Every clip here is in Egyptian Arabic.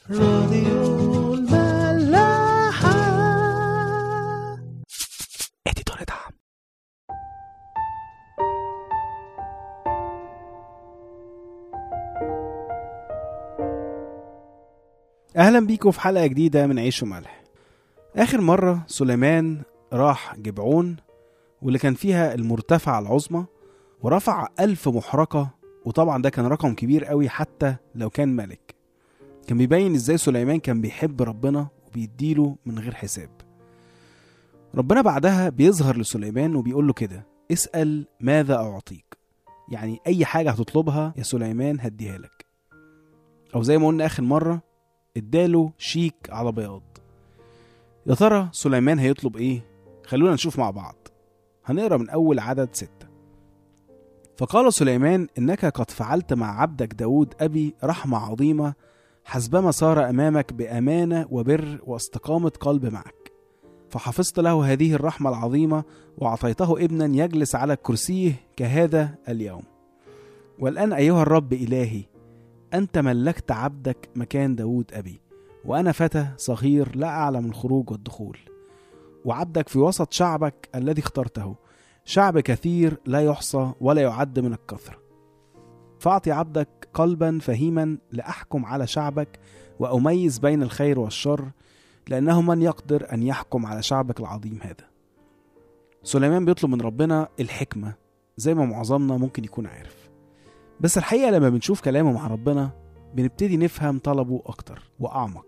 راديو الملاحة اديتور دعم اهلا بيكم في حلقه جديده من عيش وملح اخر مره سليمان راح جبعون واللي كان فيها المرتفعه العظمى ورفع ألف محرقه وطبعا ده كان رقم كبير قوي حتى لو كان ملك كان بيبين ازاي سليمان كان بيحب ربنا وبيديله من غير حساب ربنا بعدها بيظهر لسليمان وبيقول له كده اسأل ماذا أعطيك يعني أي حاجة هتطلبها يا سليمان هديها لك أو زي ما قلنا آخر مرة اداله شيك على بياض يا ترى سليمان هيطلب إيه خلونا نشوف مع بعض هنقرا من أول عدد ستة فقال سليمان إنك قد فعلت مع عبدك داود أبي رحمة عظيمة حسبما صار أمامك بأمانة وبر واستقامة قلب معك فحفظت له هذه الرحمة العظيمة وأعطيته ابنا يجلس على كرسيه كهذا اليوم والآن أيها الرب إلهي أنت ملكت عبدك مكان داود أبي وأنا فتى صغير لا أعلم الخروج والدخول وعبدك في وسط شعبك الذي اخترته شعب كثير لا يحصى ولا يعد من الكثرة فأعطي عبدك قلبا فهيما لأحكم على شعبك وأميز بين الخير والشر لأنه من يقدر أن يحكم على شعبك العظيم هذا سليمان بيطلب من ربنا الحكمة زي ما معظمنا ممكن يكون عارف بس الحقيقة لما بنشوف كلامه مع ربنا بنبتدي نفهم طلبه أكتر وأعمق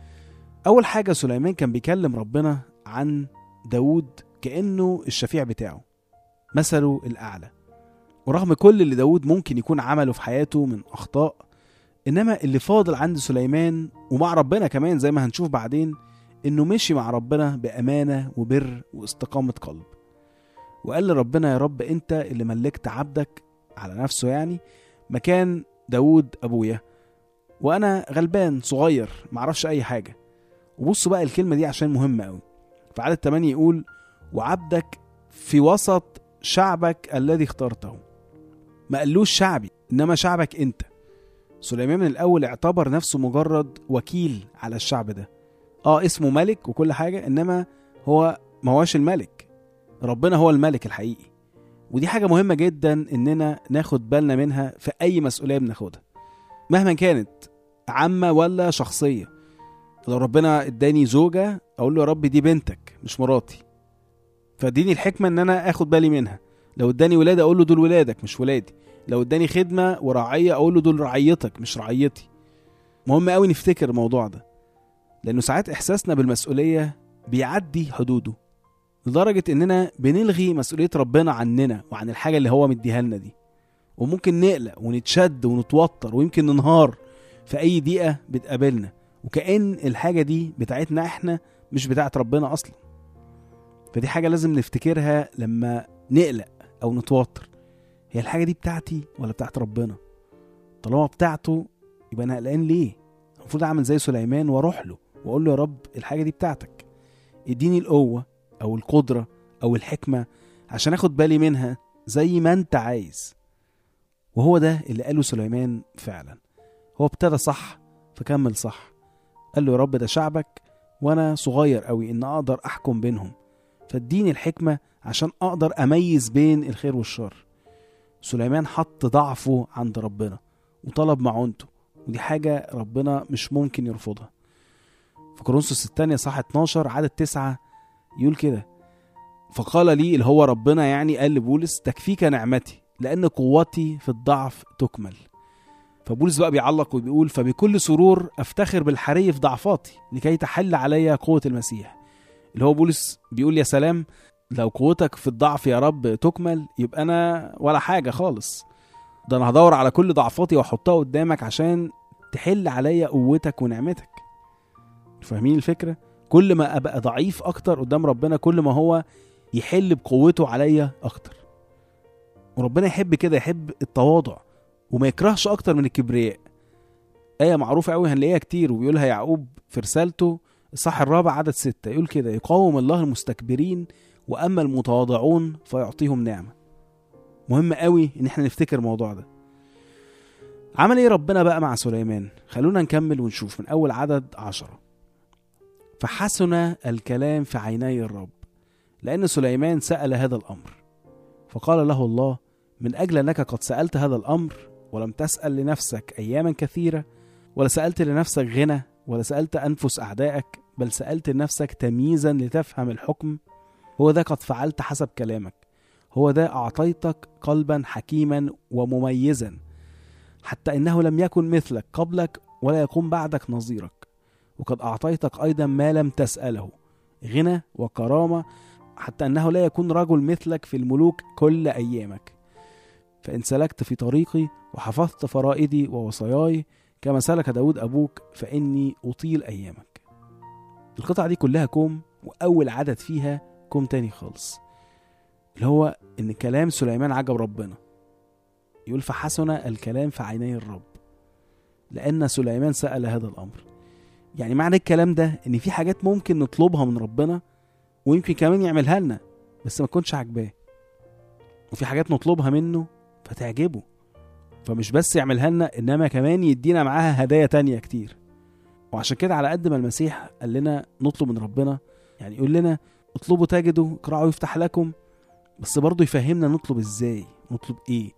أول حاجة سليمان كان بيكلم ربنا عن داود كأنه الشفيع بتاعه مثله الأعلى ورغم كل اللي داود ممكن يكون عمله في حياته من أخطاء إنما اللي فاضل عند سليمان ومع ربنا كمان زي ما هنشوف بعدين إنه مشي مع ربنا بأمانة وبر واستقامة قلب وقال لربنا يا رب أنت اللي ملكت عبدك على نفسه يعني مكان داود أبويا وأنا غلبان صغير معرفش أي حاجة وبصوا بقى الكلمة دي عشان مهمة أوي في عدد 8 يقول وعبدك في وسط شعبك الذي اخترته ما قالوش شعبي إنما شعبك أنت سليمان من الأول اعتبر نفسه مجرد وكيل على الشعب ده اه اسمه ملك وكل حاجة إنما هو ما هوش الملك ربنا هو الملك الحقيقي ودي حاجة مهمة جدا إننا ناخد بالنا منها في أي مسؤولية بناخدها مهما كانت عامة ولا شخصية لو ربنا اداني زوجة أقول له يا رب دي بنتك مش مراتي فاديني الحكمة إن أنا آخد بالي منها لو اداني ولادة أقول له دول ولادك مش ولادي لو اداني خدمة ورعية أقول له دول رعيتك مش رعيتي مهم قوي نفتكر الموضوع ده لأنه ساعات إحساسنا بالمسؤولية بيعدي حدوده لدرجة إننا بنلغي مسؤولية ربنا عننا وعن الحاجة اللي هو مديها لنا دي وممكن نقلق ونتشد ونتوتر ويمكن ننهار في أي دقيقة بتقابلنا وكأن الحاجة دي بتاعتنا إحنا مش بتاعت ربنا أصلا فدي حاجة لازم نفتكرها لما نقلق أو نتوتر هي الحاجة دي بتاعتي ولا بتاعت ربنا طالما بتاعته يبقى أنا قلقان ليه المفروض أعمل زي سليمان وأروح له وأقول له يا رب الحاجة دي بتاعتك اديني القوة أو القدرة أو الحكمة عشان أخد بالي منها زي ما أنت عايز وهو ده اللي قاله سليمان فعلا هو ابتدى صح فكمل صح قال له يا رب ده شعبك وأنا صغير قوي إن أقدر أحكم بينهم فاديني الحكمة عشان أقدر أميز بين الخير والشر سليمان حط ضعفه عند ربنا وطلب معونته ودي حاجة ربنا مش ممكن يرفضها في كورنثوس الثانية صح 12 عدد 9 يقول كده فقال لي اللي هو ربنا يعني قال لبولس تكفيك نعمتي لأن قوتي في الضعف تكمل فبولس بقى بيعلق وبيقول فبكل سرور أفتخر بالحري في ضعفاتي لكي تحل علي قوة المسيح اللي هو بولس بيقول يا سلام لو قوتك في الضعف يا رب تكمل يبقى أنا ولا حاجة خالص ده أنا هدور على كل ضعفاتي وأحطها قدامك عشان تحل عليا قوتك ونعمتك فاهمين الفكرة؟ كل ما أبقى ضعيف أكتر قدام ربنا كل ما هو يحل بقوته عليا أكتر وربنا يحب كده يحب التواضع وما يكرهش أكتر من الكبرياء آية معروفة أوي هنلاقيها كتير وبيقولها يعقوب في رسالته الصح الرابع عدد ستة يقول كده يقاوم الله المستكبرين وأما المتواضعون فيعطيهم نعمة مهم قوي إن احنا نفتكر الموضوع ده عمل ايه ربنا بقى مع سليمان خلونا نكمل ونشوف من اول عدد عشرة فحسن الكلام في عيني الرب لأن سليمان سأل هذا الأمر فقال له الله من أجل أنك قد سألت هذا الأمر ولم تسأل لنفسك أياما كثيرة ولا سألت لنفسك غنى ولا سألت أنفس أعدائك بل سألت لنفسك تمييزا لتفهم الحكم هو ذا قد فعلت حسب كلامك هو ذا أعطيتك قلبا حكيما ومميزا حتى إنه لم يكن مثلك قبلك ولا يكون بعدك نظيرك وقد أعطيتك أيضا ما لم تسأله غنى وكرامة حتى أنه لا يكون رجل مثلك في الملوك كل أيامك فإن سلكت في طريقي وحفظت فرائدي ووصاياي كما سلك داود أبوك فإني أطيل أيامك القطعة دي كلها كوم وأول عدد فيها كوم تاني خالص اللي هو إن كلام سليمان عجب ربنا يقول فحسن الكلام في عيني الرب لأن سليمان سأل هذا الأمر يعني معنى الكلام ده إن في حاجات ممكن نطلبها من ربنا ويمكن كمان يعملها لنا بس ما تكونش عاجباه وفي حاجات نطلبها منه فتعجبه فمش بس يعملها لنا انما كمان يدينا معاها هدايا تانية كتير وعشان كده على قد ما المسيح قال لنا نطلب من ربنا يعني يقول لنا اطلبوا تجدوا اقرعوا يفتح لكم بس برضه يفهمنا نطلب ازاي نطلب ايه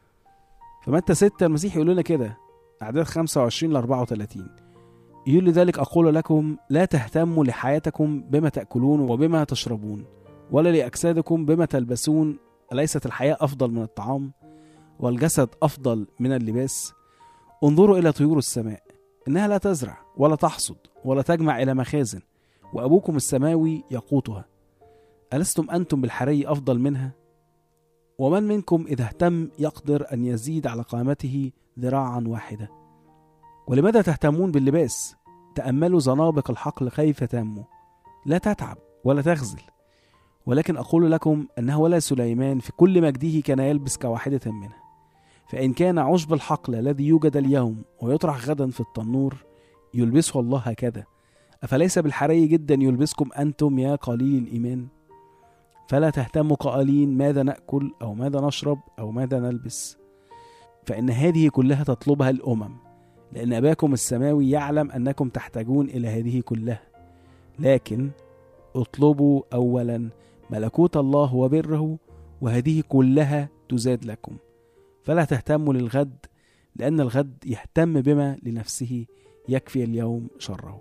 فمتى ستة المسيح يقول لنا كده أعداد 25 ل 34 يقول لذلك أقول لكم لا تهتموا لحياتكم بما تأكلون وبما تشربون ولا لأجسادكم بما تلبسون أليست الحياة أفضل من الطعام والجسد أفضل من اللباس انظروا إلى طيور السماء إنها لا تزرع ولا تحصد ولا تجمع إلى مخازن وأبوكم السماوي يقوتها ألستم أنتم بالحري أفضل منها ومن منكم إذا اهتم يقدر أن يزيد على قامته ذراعا واحدة ولماذا تهتمون باللباس تأملوا زنابق الحقل كيف تنمو لا تتعب ولا تخزل ولكن أقول لكم أنه ولا سليمان في كل مجده كان يلبس كواحدة منها فإن كان عشب الحقل الذي يوجد اليوم ويطرح غدا في التنور يلبسه الله هكذا أفليس بالحري جدا يلبسكم أنتم يا قليل الإيمان فلا تهتموا قائلين ماذا نأكل أو ماذا نشرب أو ماذا نلبس فإن هذه كلها تطلبها الأمم لأن أباكم السماوي يعلم أنكم تحتاجون إلى هذه كلها لكن اطلبوا أولا ملكوت الله وبره وهذه كلها تزاد لكم فلا تهتموا للغد لأن الغد يهتم بما لنفسه يكفي اليوم شره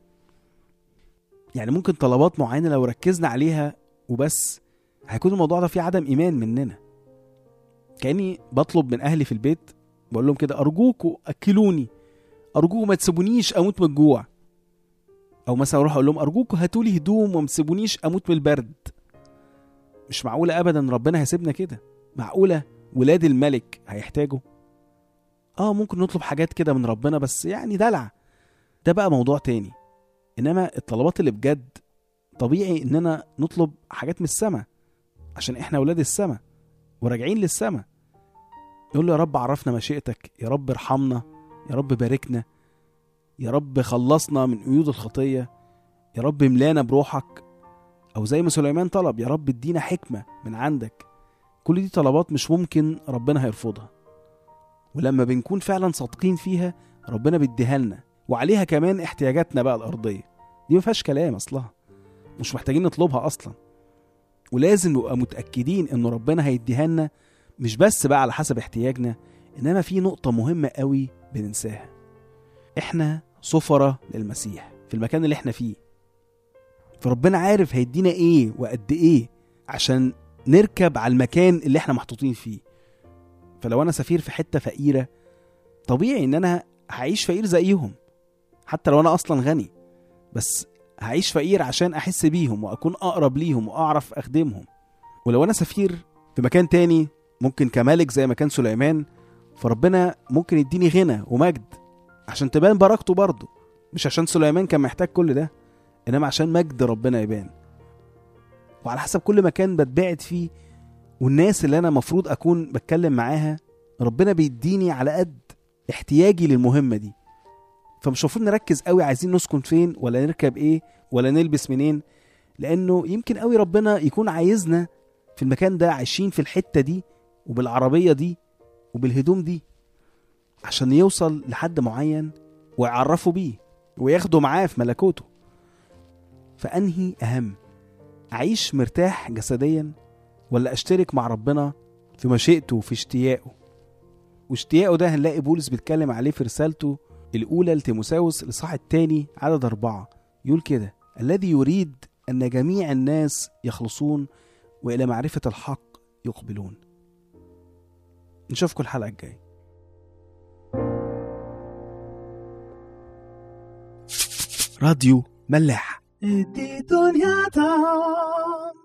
يعني ممكن طلبات معينة لو ركزنا عليها وبس هيكون الموضوع ده فيه عدم إيمان مننا كأني بطلب من أهلي في البيت بقول لهم كده أرجوكوا أكلوني أرجوكوا ما تسيبونيش أموت من الجوع أو مثلا أروح أقول لهم أرجوكوا هاتوا لي هدوم وما تسيبونيش أموت من البرد مش معقولة أبدا ربنا هيسيبنا كده معقولة ولاد الملك هيحتاجوا اه ممكن نطلب حاجات كده من ربنا بس يعني دلع ده بقى موضوع تاني انما الطلبات اللي بجد طبيعي اننا نطلب حاجات من السماء عشان احنا ولاد السماء وراجعين للسماء يقول له يا رب عرفنا مشيئتك يا رب ارحمنا يا رب باركنا يا رب خلصنا من قيود الخطية يا رب ملانا بروحك أو زي ما سليمان طلب يا رب ادينا حكمة من عندك كل دي طلبات مش ممكن ربنا هيرفضها ولما بنكون فعلا صادقين فيها ربنا بيديها لنا وعليها كمان احتياجاتنا بقى الأرضية دي ما فيهاش كلام أصلها مش محتاجين نطلبها أصلا ولازم نبقى متأكدين إن ربنا هيديها لنا مش بس بقى على حسب احتياجنا إنما في نقطة مهمة قوي بننساها إحنا سفرة للمسيح في المكان اللي إحنا فيه فربنا عارف هيدينا إيه وقد إيه عشان نركب على المكان اللي إحنا محطوطين فيه فلو أنا سفير في حتة فقيرة طبيعي إن أنا هعيش فقير زيهم حتى لو أنا أصلا غني بس هعيش فقير عشان أحس بيهم وأكون أقرب ليهم وأعرف أخدمهم ولو أنا سفير في مكان تاني ممكن كملك زي ما كان سليمان فربنا ممكن يديني غنى ومجد عشان تبان بركته برضه مش عشان سليمان كان محتاج كل ده انما عشان مجد ربنا يبان وعلى حسب كل مكان بتبعد فيه والناس اللي انا مفروض اكون بتكلم معاها ربنا بيديني على قد احتياجي للمهمه دي فمش المفروض نركز قوي عايزين نسكن فين ولا نركب ايه ولا نلبس منين لانه يمكن قوي ربنا يكون عايزنا في المكان ده عايشين في الحته دي وبالعربيه دي وبالهدوم دي عشان يوصل لحد معين ويعرفوا بيه وياخده معاه في ملكوته فأنهي أهم أعيش مرتاح جسديا ولا أشترك مع ربنا في مشيئته وفي اشتياقه واشتياقه ده هنلاقي بولس بيتكلم عليه في رسالته الأولى لتيموساوس الإصحاح الثاني عدد أربعة يقول كده الذي يريد أن جميع الناس يخلصون وإلى معرفة الحق يقبلون نشوفكم الحلقة الجاية راديو ملاح دي دنيا تعب